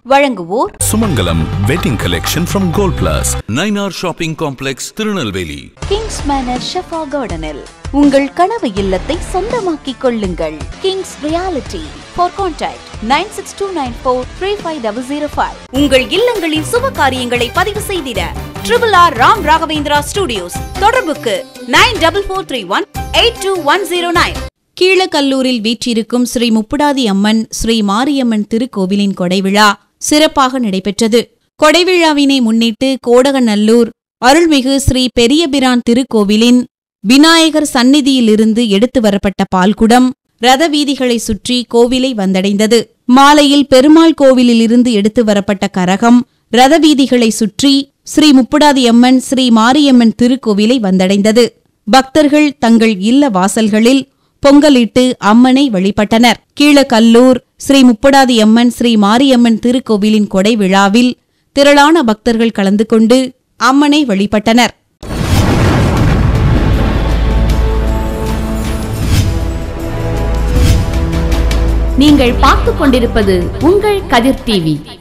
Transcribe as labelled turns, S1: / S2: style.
S1: வழங்குவோர்
S2: சுமங்கலம் wedding collection from Gold Plus.
S3: Nainar shopping complex Tirunelveli
S1: Kings Manor ஷெஃபா கார்டனில் உங்கள் கனவு இல்லத்தை சொந்தமாக்கிக் கொள்ளுங்கள் Kings reality for contact nine six two nine four three five double zero five உங்கள் இல்லங்களின் சுப காரியங்களை பதிவு செய்திட triple R Ram Raghavendra studios தொடர்புக்கு nine double four three one eight two one zero nine
S4: கீழக்கல்லூரில் வீற்றிருக்கும் ஸ்ரீ முப்புடாதி அம்மன் ஸ்ரீ மாரியம்மன் திருக்கோவிலின் கொடைவிழா சிறப்பாக நடைபெற்றது கொடைவிழாவினை முன்னிட்டு கோடகநல்லூர் அருள்மிகு ஸ்ரீ பெரியபிரான் திருக்கோவிலின் விநாயகர் சந்நிதியிலிருந்து எடுத்து வரப்பட்ட பால்குடம் ரத வீதிகளை சுற்றி கோவிலை வந்தடைந்தது மாலையில் பெருமாள் கோவிலிலிருந்து எடுத்து வரப்பட்ட கரகம் ரத வீதிகளை சுற்றி ஸ்ரீ முப்புடாதி அம்மன் ஸ்ரீ மாரியம்மன் திருக்கோவிலை வந்தடைந்தது பக்தர்கள் தங்கள் இல்ல வாசல்களில் பொங்கலிட்டு அம்மனை வழிபட்டனர் கீழக்கல்லூர் ஸ்ரீ முப்படாதி அம்மன் ஸ்ரீ மாரியம்மன் திருக்கோவிலின் கொடை விழாவில் திரளான பக்தர்கள் கலந்து கொண்டு அம்மனை வழிபட்டனர்
S5: நீங்கள் பார்த்துக் கொண்டிருப்பது உங்கள் கதிர் டிவி